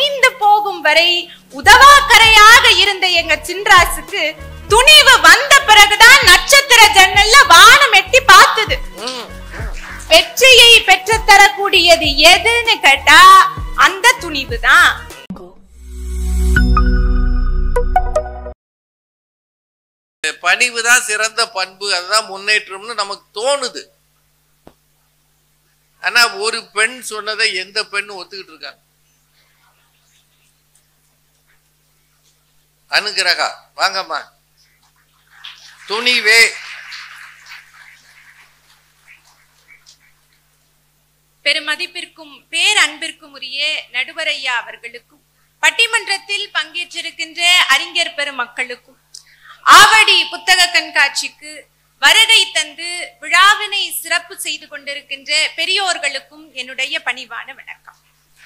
குனிந்து போகும் வரை உதவாக்கரையாக இருந்த எங்க சின்ராசுக்கு துணிவு வந்த பிறகுதான் நட்சத்திர ஜன்னல்ல வானம் எட்டி பார்த்தது ம். வெற்றியை பெற்றுத் தரக்கூடியது எதுன்னு கேட்டா அந்த துணிவு தான் பணிவு தான் சிறந்த பண்பு அதுதான் முன்னேற்றம்னு நமக்கு தோணுது ஆனா ஒரு பெண் சொன்னதை எந்த பெண்ணும் ஒத்துக்கிட்டு இருக்காங்க அனுகிரகா வாங்கம்மா துணிவே பெருமதிப்பிற்கும் பேரன்பிற்கும் உரிய நடுவரையா அவர்களுக்கும் பட்டிமன்றத்தில் பங்கேற்றிருக்கின்ற அறிஞர் பெருமக்களுக்கும் ஆவடி புத்தக கண்காட்சிக்கு வருகை தந்து விழாவினை சிறப்பு செய்து கொண்டிருக்கின்ற பெரியோர்களுக்கும் என்னுடைய பணிவான வணக்கம்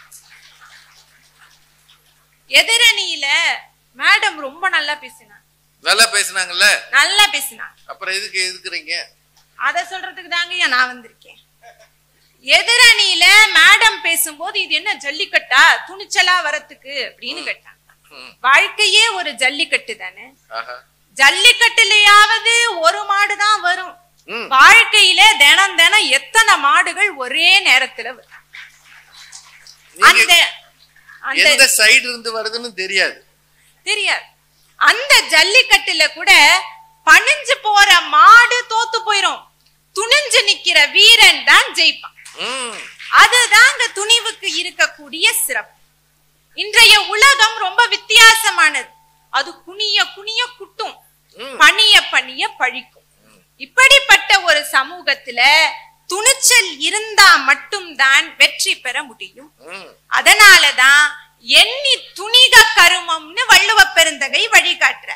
எதிரணியில மேடம் ரொம்ப நல்லா பேசினாங்க நல்லா பேசுனாங்கல்ல நல்லா பேசினாங்க அப்புறம் எதுக்கு எதுக்குறீங்க அத சொல்றதுக்கு தாங்க நான் வந்திருக்கேன் எதிரணியில மேடம் பேசும்போது இது என்ன ஜல்லிக்கட்டா துணிச்சலா வரத்துக்கு அப்படின்னு கேட்டாங்க ம். வாழ்க்கையே ஒரு ஜல்லிக்கட்டு தானே ஆஹா ஜல்லிக்கட்டுலயாவது ஒரு மாடு தான் வரும் ம். வாழ்க்கையில தினம் தினம் எத்தனை மாடுகள் ஒரே நேரத்துல வரும் அந்த நீங்க அந்த எந்த சைடு இருந்து வருதுன்னு தெரியாது தெரியாது அந்த ஜல்லிக்கட்டுல கூட பணிஞ்சு போற மாடு தோத்து போயிரும் துணிஞ்சு நிக்கிற வீரன் தான் ஜெயிப்பான் ம். அதுதாங்க துணிவுக்கு இருக்கக்கூடிய சிறப்பு இன்றைய உலகம் ரொம்ப வித்தியாசமானது அது குனிய குனிய குட்டும் ம். பணிய பணிய பழிக்கும் இப்படிப்பட்ட ஒரு சமூகத்துல துணிச்சல் இருந்தா மட்டும்தான் வெற்றி பெற முடியும் ம். அதனாலதான் எண்ணி துணிக கருமம்னு வள்ளுவ பெருந்தகை வழிகாட்டுற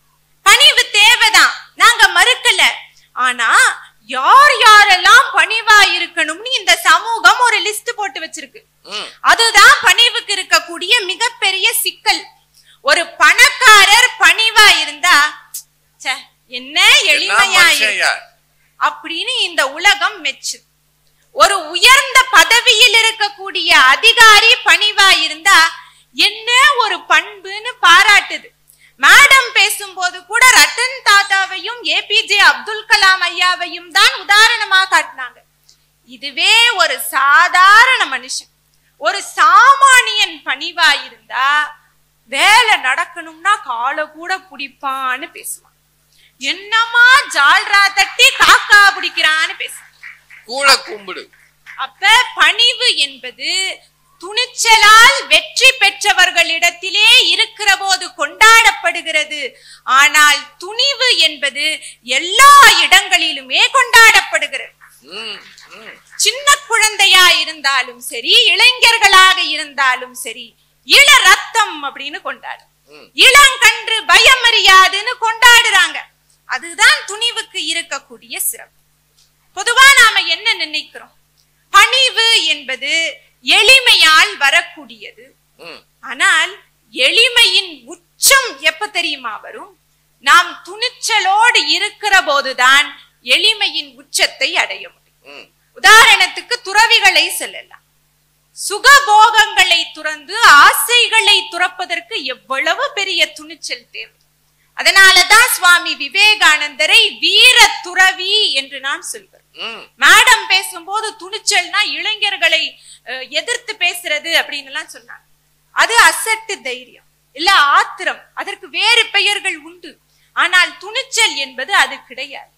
பணிவு தேவைதான் நாங்க மறுக்கல ஆனா யார் யாரெல்லாம் பணிவா இருக்கணும்னு இந்த சமூகம் ஒரு லிஸ்ட் போட்டு வச்சிருக்கு ம். அதுதான் பணிவுக்கு இருக்கக்கூடிய மிகப்பெரிய சிக்கல் ஒரு பணக்காரர் பணிவா இருந்தா ச்சே, என்ன நான் எளிமையா இருக்கு. மனுஷன்யா. அப்படின்னு இந்த உலகம் மெச்சு ஒரு உயர்ந்த பதவியில் இருக்கக்கூடிய அதிகாரி பணிவா இருந்தா என்ன ஒரு பண்புன்னு பாராட்டுது மேடம் பேசும்போது கூட ரத்தன் தாத்தாவையும் ஏபிஜே அப்துல் கலாம் ஐயாவையும் தான் உதாரணமா காட்டினாங்க இதுவே ஒரு சாதாரண மனுஷன் ஒரு சாமானியன் பணிவா இருந்தா வேலை நடக்கணும்னா காலை கூட பிடிப்பான்னு பேசுவான் என்னமா ஜால்ரா தட்டி காக்கா பிடிக்கிறான்னு பேசுவான் கூழ கும்பிடு அப்ப பணிவு என்பது துணிச்சலால் வெற்றி பெற்றவர்களிடத்திலே இருக்கிற போது கொண்டாடப்படுகிறது ஆனால் துணிவு என்பது எல்லா இடங்களிலுமே கொண்டாடப்படுகிறது ம். ம். சின்ன குழந்தையா இருந்தாலும் சரி இளைஞர்களாக இருந்தாலும் சரி இள ரத்தம் அப்படின்னு கொண்டாடு ம். இளங்கன்று பயமறியாதுன்னு கொண்டாடுறாங்க அதுதான் துணிவுக்கு இருக்கக்கூடிய சிறப்பு பொதுவா நாம என்ன நினைக்கிறோம் பணிவு என்பது எளிமையால் வரக்கூடியது ம். ஆனால் எளிமையின் உச்சம் எப்ப தெரியுமா வரும் நாம் துணிச்சலோடு இருக்கிற போதுதான் எளிமையின் உச்சத்தை அடைய முடியும் ம். உதாரணத்துக்கு துறவிகளை சொல்லலாம் சுகபோகங்களை துறந்து ஆசைகளை துறப்பதற்கு எவ்வளவு பெரிய துணிச்சல் தேவை அதனாலதான் சுவாமி விவேகானந்தரை வீர துறவி என்று நான் சொல்கிறேன் ம். மேடம் பேசும்போது துணிச்சல்னா இளைஞர்களை அஹ், எதிர்த்து பேசுறது அப்படின்னு எல்லாம் சொன்னாங்க அது அசட்டு தைரியம் இல்ல ஆத்திரம் அதற்கு வேறு பெயர்கள் உண்டு ஆனால் துணிச்சல் என்பது அது கிடையாது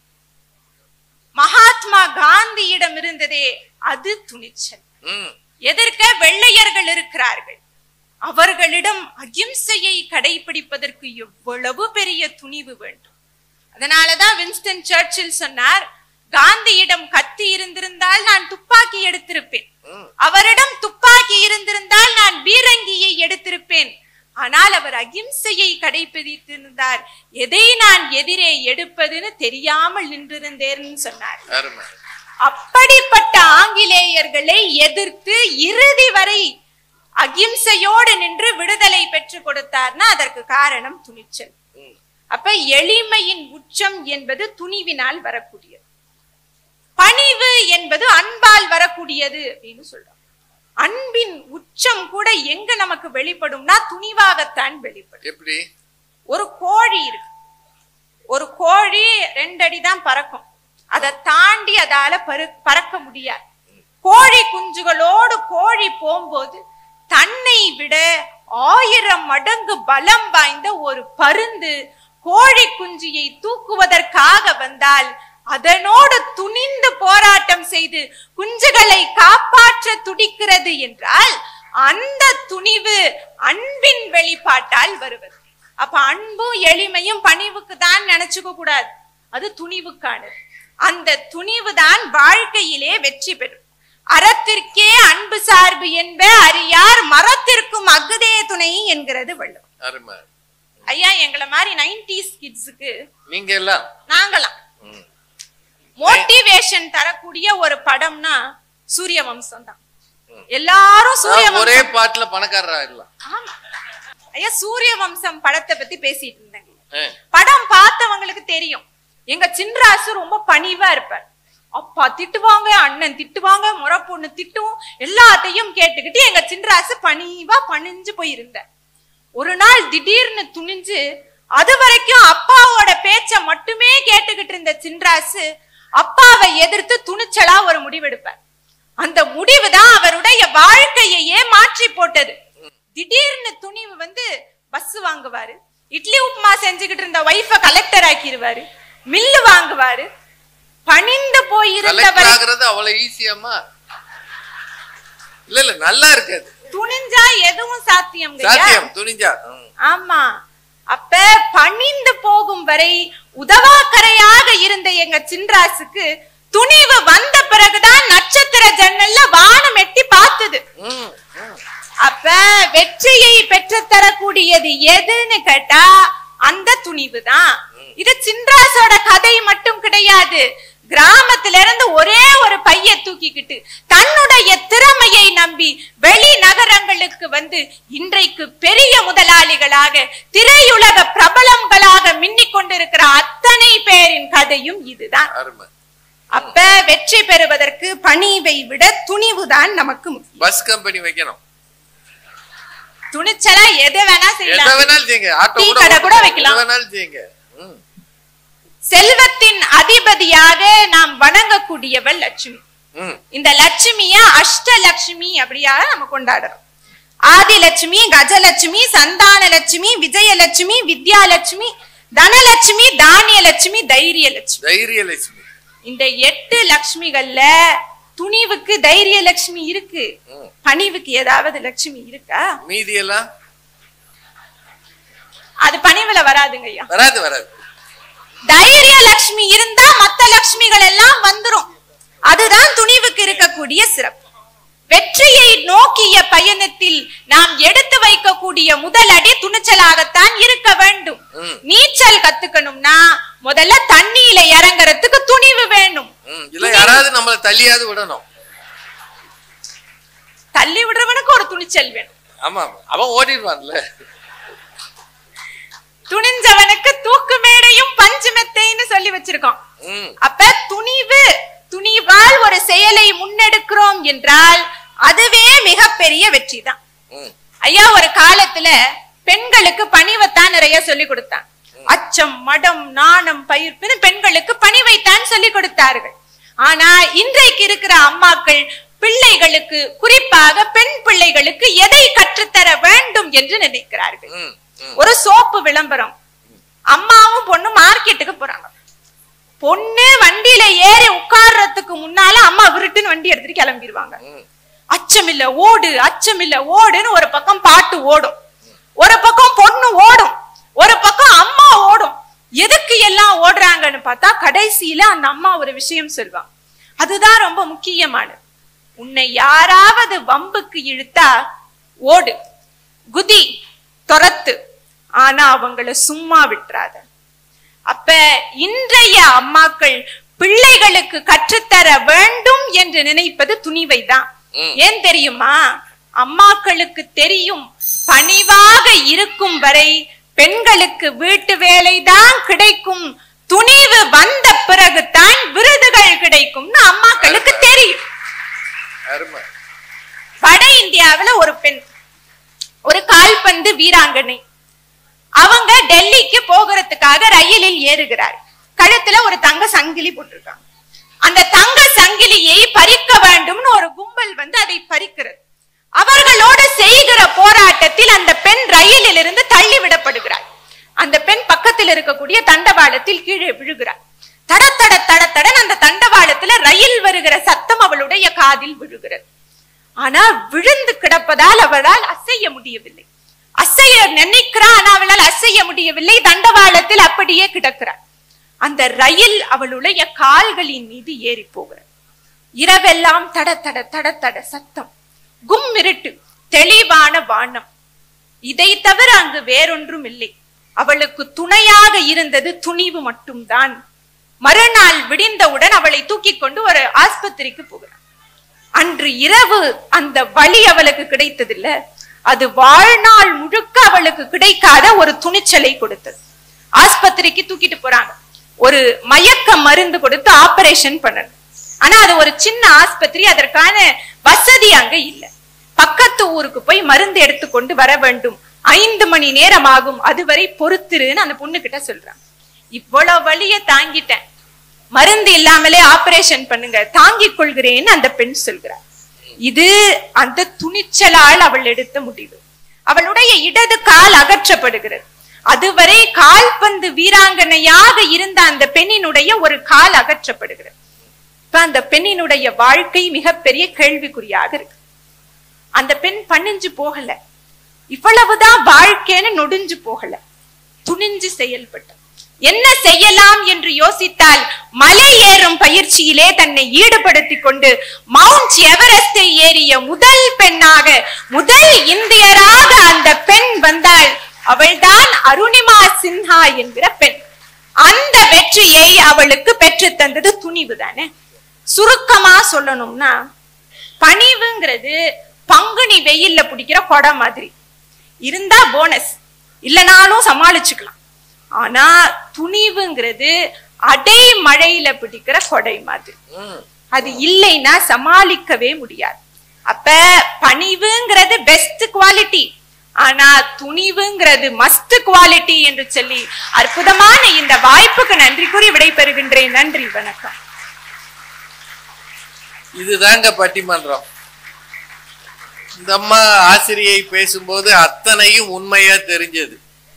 மகாத்மா காந்தியிடம் இருந்ததே அது துணிச்சல் ம். எதிர்க்க வெள்ளையர்கள் இருக்கிறார்கள் அவர்களிடம் அகிம்சையை கடைபிடிப்பதற்கு எவ்வளவு பெரிய துணிவு வேண்டும் அதனாலதான் வின்ஸ்டன் சர்ச்சில் சொன்னார் காந்தியிடம் கத்தி இருந்திருந்தால் நான் துப்பாக்கி எடுத்திருப்பேன் ம். அவரிடம் துப்பாக்கி இருந்திருந்தால் நான் பீரங்கியை எடுத்திருப்பேன் ஆனால் அவர் அகிம்சையை கடைபிடித்திருந்தார் எதை நான் எதிரே எடுப்பதுன்னு தெரியாமல் நின்றிருந்தேன்னு சொன்னார் அருமை அப்படிப்பட்ட ஆங்கிலேயர்களை எதிர்த்து இறுதி வரை அகிம்சையோடு நின்று விடுதலை பெற்று கொடுத்தார்னா அதற்கு காரணம் துணிச்சல் ம். அப்ப எளிமையின் உச்சம் என்பது துணிவினால் வரக்கூடியது பணிவு என்பது அன்பால் வரக்கூடியது அப்படின்னு சொல்றோம் அன்பின் உச்சம் கூட எங்க நமக்கு வெளிப்படும்னா துணிவாகத்தான் வெளிப்படும் எப்படி ஒரு கோழி இருக்கு ஒரு கோழி ரெண்டு அடி தான் பறக்கும் அதை தாண்டி அதால பரு பறக்க முடியாது கோழி குஞ்சுகளோடு கோழி போகும்போது தன்னை விட ஆயிரம் மடங்கு பலம் வாய்ந்த ஒரு பருந்து கோழி குஞ்சியை தூக்குவதற்காக வந்தால் அதனோடு துணிந்து போராட்டம் செய்து குஞ்சுகளை காப்பாற்ற துடிக்கிறது என்றால் அந்த துணிவு அன்பின் வெளிப்பாட்டால் வருவது அப்ப அன்பும் எளிமையும் பணிவுக்கு தான் நினைச்சுக்க கூடாது அது துணிவுக்கானது அந்த துணிவு தான் வாழ்க்கையிலே வெற்றி பெறும் அறத்திற்கே அன்பு சார்பு என்ப அறியார் மரத்திற்கும் அகுதே துணை என்கிறது வள்ளுவம் அருமை ஐயா எங்களை மாதிரி நைன்டிஸ் கிட்ஸுக்கு நீங்க எல்லாம் நாங்களாம் ம். மோட்டிவேஷன் தரக்கூடிய ஒரு படம்னா சூரிய வம்சம் தான் எல்லாரும் சூரிய அதாவது ஒரே வம்சம் பாட்டுல பணக்காரரா இல்ல ஆமா ஐயா சூரிய வம்சம் படத்தை பத்தி பேசிட்டு இருந்தேங்க ஆ. படம் பார்த்தவங்களுக்கு தெரியும் எங்க சின்ராசு ரொம்ப பணிவா இருப்பார் அப்பா திட்டுவாங்க அண்ணன் திட்டுவாங்க முறை பொண்ணு திட்டும் எல்லாத்தையும் கேட்டுக்கிட்டு எங்க சின்ராசு பணிவா பணிஞ்சு போயிருந்தார் ஒரு நாள் திடீர்னு துணிஞ்சு அது வரைக்கும் அப்பாவோட பேச்ச மட்டுமே கேட்டுக்கிட்டு இருந்த சின்ராசு அப்பாவை எதிர்த்து துணிச்சலா ஒரு முடிவெடுப்பார் அந்த முடிவு தான் அவருடைய வாழ்க்கையையே மாற்றி போட்டது திடீர்னு துணிவு வந்து பஸ் வாங்குவாரு இட்லி உப்புமா செஞ்சுக்கிட்டு இருந்த ஒய்ஃப கலெக்டர் ஆக்கிடுவாரு மில்லு வாங்குவாரு பணிந்து கலெக்டர் போயிருந்தவரை ஆகுறது அவ்வளவு ஈஸியாமா இல்ல இல்ல நல்லா இருக்காது துணிஞ்சா எதுவும் சாத்தியம் சாத்தியம் துணிஞ்சா ம். ஆமா அப்ப பணிந்து போகும் வரை உதவாக்கரையாக இருந்த எங்க சின்ராசுக்கு துணிவு வந்த பிறகுதான் நட்சத்திர ஜன்னல்ல வானம் எட்டி பார்த்தது ம், ம். அப்ப வெற்றியை பெற்று தரக்கூடியது எதுன்னு கேட்டா அந்த துணிவு தான் இது சின்ராசோட கதை மட்டும் கிடையாது கிராமத்துல இருந்து ஒரே ஒரு பைய தூக்கிக்கிட்டு தன்னுடைய திறமையை நம்பி வெளி நகரங்களுக்கு வந்து இன்றைக்கு பெரிய முதலாளிகளாக திரையுலக பிரபலங்களாக மின்னிக் கொண்டிருக்கிற அத்தனை பேரின் கதையும் இதுதான் அருமை அப்ப வெற்றி பெறுவதற்கு பணிவை விட துணிவுதான் நமக்கு முக்கியம் பஸ் கம்பெனி வைக்கணும் துணிச்சலா எது வேணா எதை செய்யலாம் வேணாலும் செய்யுங்க ஆட்டோ டீ கூட கடை கூட ஓட்டுங்க. வைக்கலாம். எதை வேணாலும் செய்யுங்க ம், செல்வத்தின் அதிபதியாக நாம் வணங்கக்கூடியவள் லட்சுமி ம். இந்த லட்சுமிய அஷ்டலட்சுமி அப்படியா நம்ம கொண்டாடுறோம் ஆதிலட்சுமி கஜலட்சுமி சந்தான லட்சுமி விஜயலட்சுமி வித்யாலட்சுமி தனலட்சுமி தானியலட்சுமி தைரியலட்சுமி தைரியலட்சுமி இந்த எட்டு லட்சுமிகள்ல துணிவுக்கு தைரியலட்சுமி இருக்கு ம். பணிவுக்கு ஏதாவது லட்சுமி இருக்கா மீதி எல்லாம் அது பணிவுல வராதுங்க ஐயா வராது வராது தைரிய லட்சுமி இருந்தா மத்த லட்சுமிகள் எல்லாம் வந்துரும் அதுதான் துணிவுக்கு இருக்கக்கூடிய சிறப்பு வெற்றியை நோக்கிய பயணத்தில் நாம் எடுத்து வைக்கக்கூடிய முதல் அடி துணிச்சலாகத்தான் இருக்க வேண்டும் ம். நீச்சல் கத்துக்கணும்னா முதல்ல தண்ணியில இறங்குறதுக்கு துணிவு வேணும் ம், இல்ல யாராவது நம்மள தள்ளியாவது விடணும் தள்ளி விடுறவனுக்கு ஒரு துணிச்சல் வேணும் ஆமா ஆமா. அவன் ஓடிடுவான்ல துணிஞ்சவனுக்கு தூக்கு மேடையும் பஞ்சு மெத்தைன்னு சொல்லி வச்சிருக்கோம் ம், அப்ப துணிவு துணிவால் ஒரு செயலை முன்னெடுக்கிறோம் என்றால் அதுவே மிகப்பெரிய வெற்றி தான் ம். ஐயா ஒரு காலத்துல பெண்களுக்கு பணிவைத்தான் நிறைய சொல்லி கொடுத்தான் அச்சம் மடம் நாணம் பயிர்ப்புன்னு பெண்களுக்கு பணிவைத்தான் சொல்லி கொடுத்தார்கள் ஆனா இன்றைக்கு இருக்கிற அம்மாக்கள் பிள்ளைகளுக்கு குறிப்பாக பெண் பிள்ளைகளுக்கு எதை கற்றுத்தர வேண்டும் என்று நினைக்கிறார்கள் ம், ம். ஒரு சோப்பு விளம்பரம் அம்மாவும் பொண்ணும் மார்க்கெட்டுக்கு போறாங்க பொண்ணு வண்டியில ஏறி உட்கார்றதுக்கு முன்னால அம்மா விருட்டுன்னு வண்டி எடுத்துட்டு கிளம்பிடுவாங்க ம். அச்சமில்ல ஓடு அச்சமில்ல ஓடுன்னு ஒரு பக்கம் பாட்டு ஓடும் ஒரு பக்கம் பொண்ணு ஓடும் ஒரு பக்கம் அம்மா ஓடும் எதுக்கு எல்லாம் ஓடுறாங்கன்னு பார்த்தா கடைசியில அந்த அம்மா ஒரு விஷயம் சொல்வாங்க அதுதான் ரொம்ப முக்கியமானது உன்னை யாராவது வம்புக்கு இழுத்தா ஓடு குதி துரத்து ஆனா அவங்கள சும்மா விட்டுறாத அப்ப இன்றைய அம்மாக்கள் பிள்ளைகளுக்கு கற்றுத்தர வேண்டும் என்று நினைப்பது துணிவைதான் ம். ஏன் தெரியுமா அம்மாக்களுக்கு தெரியும் பணிவாக இருக்கும் வரை பெண்களுக்கு வீட்டு வேலைதான் கிடைக்கும் துணிவு வந்த பிறகுதான் விருதுகள் கிடைக்கும்னு அம்மாக்களுக்கு தெரியும் அருமை வட இந்தியாவுல ஒரு பெண் ஒரு கால்பந்து வீராங்கனை அவங்க டெல்லிக்கு போகிறதுக்காக ரயிலில் ஏறுகிறார் கழுத்துல ஒரு தங்க சங்கிலி போட்டிருக்காங்க அந்த தங்க சங்கிலியை பறிக்க வேண்டும்னு ஒரு கும்பல் வந்து அதை பறிக்கிறது அவர்களோடு செய்கிற போராட்டத்தில் அந்த பெண் ரயிலில் இருந்து தள்ளி விடப்படுகிறார் அந்த பெண் பக்கத்தில் இருக்கக்கூடிய தண்டவாளத்தில் கீழே விழுகிறார் தட தட தட தடன் அந்த தண்டவாளத்துல ரயில் வருகிற சத்தம் அவளுடைய காதில் விழுகிறது ஆனா விழுந்து கிடப்பதால் அவளால் அசைய முடியவில்லை அசைய நினைக்கிறான் ஆனா அவளால் அசைய முடியவில்லை தண்டவாளத்தில் அப்படியே கிடக்கிறார் அந்த ரயில் அவளுடைய கால்களின் மீது ஏறி போகிறது இரவெல்லாம் தட தட தட தட சத்தம் கும் இருட்டு தெளிவான வானம் இதை தவிர அங்கு வேறொன்றும் இல்லை அவளுக்கு துணையாக இருந்தது துணிவு மட்டும்தான் மறுநாள் விடிந்தவுடன் அவளை தூக்கி கொண்டு ஒரு ஆஸ்பத்திரிக்கு போகிறான் அன்று இரவு அந்த வழி அவளுக்கு கிடைத்ததில்ல அது வாழ்நாள் முழுக்க அவளுக்கு கிடைக்காத ஒரு துணிச்சலை கொடுத்தது ஆஸ்பத்திரிக்கு தூக்கிட்டு போறாங்க ஒரு மயக்க மருந்து கொடுத்து ஆபரேஷன் பண்ணணும் ஆனா அது ஒரு சின்ன ஆஸ்பத்திரி அதற்கான வசதி அங்க இல்ல பக்கத்து ஊருக்கு போய் மருந்து எடுத்துக்கொண்டு வர வேண்டும் ஐந்து மணி நேரம் ஆகும் அதுவரை பொறுத்திருன்னு அந்த பொண்ணு கிட்ட சொல்றாங்க இவ்வளவு வழிய தாங்கிட்டேன் மருந்து இல்லாமலே ஆபரேஷன் பண்ணுங்க தாங்கிக் கொள்கிறேன்னு அந்த பெண் சொல்கிறார் இது அந்த துணிச்சலால் அவள் எடுத்த முடிவு அவளுடைய இடது கால் அகற்றப்படுகிறது அதுவரை கால்பந்து வீராங்கனையாக இருந்த அந்த பெண்ணினுடைய ஒரு கால் அகற்றப்படுகிறது இப்ப அந்த பெண்ணினுடைய வாழ்க்கை மிகப்பெரிய கேள்விக்குறியாக இருக்கு அந்த பெண் பணிஞ்சு போகல இவ்வளவுதான் வாழ்க்கைன்னு நொடிஞ்சு போகல துணிஞ்சு செயல்பட்ட என்ன செய்யலாம் என்று யோசித்தால் மலை ஏறும் பயிற்சியிலே தன்னை ஈடுபடுத்திக் கொண்டு மவுண்ட் எவரெஸ்டை ஏறிய முதல் பெண்ணாக முதல் இந்தியராக அந்த பெண் வந்தாள் அவள்தான் அருணிமா சின்ஹா என்கிற பெண் அந்த வெற்றியை அவளுக்கு பெற்று தந்தது துணிவு தானே சுருக்கமா சொல்லணும்னா பணிவுங்கிறது பங்குனி வெயில்ல பிடிக்கிற கொடை மாதிரி இருந்தா போனஸ் இல்லனாலும் சமாளிச்சுக்கலாம் ஆனா துணிவுங்கிறது அடை மழையில பிடிக்கிற கொடை மாதிரி ம். அது இல்லைன்னா சமாளிக்கவே முடியாது அப்ப பணிவுங்கிறது பெஸ்ட் குவாலிட்டி ஆனா துணிவுங்கிறது மஸ்ட் குவாலிட்டி என்று சொல்லி அற்புதமான இந்த வாய்ப்புக்கு நன்றி கூறி விடைபெறுகின்றேன் நன்றி வணக்கம் இதுதாங்க பட்டிமன்றம் இந்த அம்மா ஆசிரியை பேசும்போது அத்தனையும் உண்மையா தெரிஞ்சது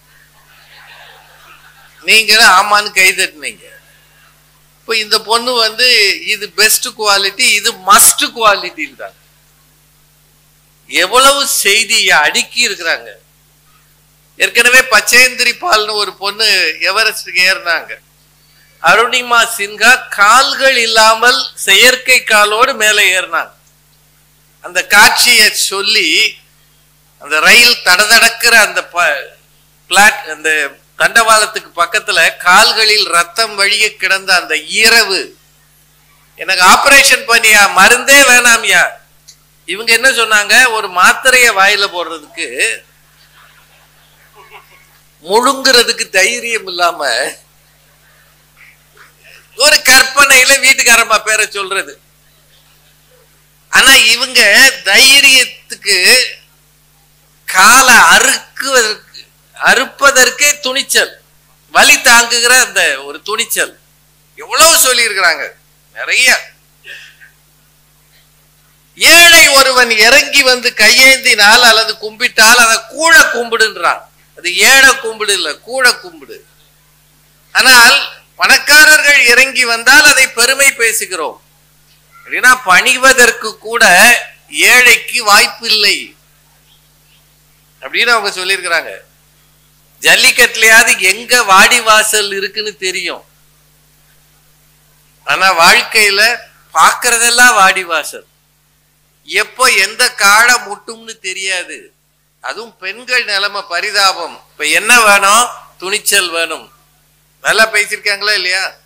நீங்களும் ஆமான்னு கை தட்டினீங்க இப்போ இந்த பொண்ணு வந்து இது பெஸ்ட் குவாலிட்டி இது மஸ்ட் குவாலிட்டின்னு தான் எவ்வளவு செய்தியை அடுக்கி இருக்கிறாங்க ஏற்கனவே பச்சேந்திரி பால்னு ஒரு பொண்ணு எவரெஸ்டுக்கு ஏறினாங்க அருணிமா சின்ஹா கால்கள் இல்லாமல் செயற்கை காலோடு மேலே ஏறினாங்க அந்த காட்சியை சொல்லி அந்த ரயில் தடதடக்கிற அந்த பிளாட் அந்த தண்டவாளத்துக்கு பக்கத்துல கால்களில் ரத்தம் வழிய கிடந்த அந்த இரவு எனக்கு ஆபரேஷன் பண்ணியா மருந்தே வேணாம்யா இவங்க என்ன சொன்னாங்க ஒரு மாத்திரைய வாயில போடுறதுக்கு முழுங்குறதுக்கு தைரியம் இல்லாம ஒரு கற்பனையில வீட்டுக்காரம்மா பேரை சொல்றது ஆனா இவங்க தைரியத்துக்கு காலை அறுக்குவதற்கு அறுப்பதற்கே துணிச்சல் வலி தாங்குகிற அந்த ஒரு துணிச்சல் எவ்வளவு சொல்லி இருக்கிறாங்க நிறைய ஏழை ஒருவன் இறங்கி வந்து கையேந்தினால் அல்லது கும்பிட்டால் அதை கூட கும்பிடுன்றான் அது ஏழை கும்பிடு இல்ல கூட கும்பிடு ஆனால் பணக்காரர்கள் இறங்கி வந்தால் அதை பெருமை பேசுகிறோம் அப்படின்னா பணிவதற்கு கூட ஏழைக்கு வாய்ப்பு இல்லை அப்படின்னு அவங்க சொல்லியிருக்கிறாங்க ஜல்லிக்கட்டுலயாவது எங்க வாடி வாசல் இருக்குன்னு தெரியும் ஆனா வாழ்க்கையில பாக்குறதெல்லாம் வாடி வாசல் எப்போ எந்த காடை முட்டும்னு தெரியாது அதுவும் பெண்கள் நிலைமை பரிதாபம் இப்ப என்ன வேணும் துணிச்சல் வேணும் நல்லா பேசியிருக்காங்களா இல்லையா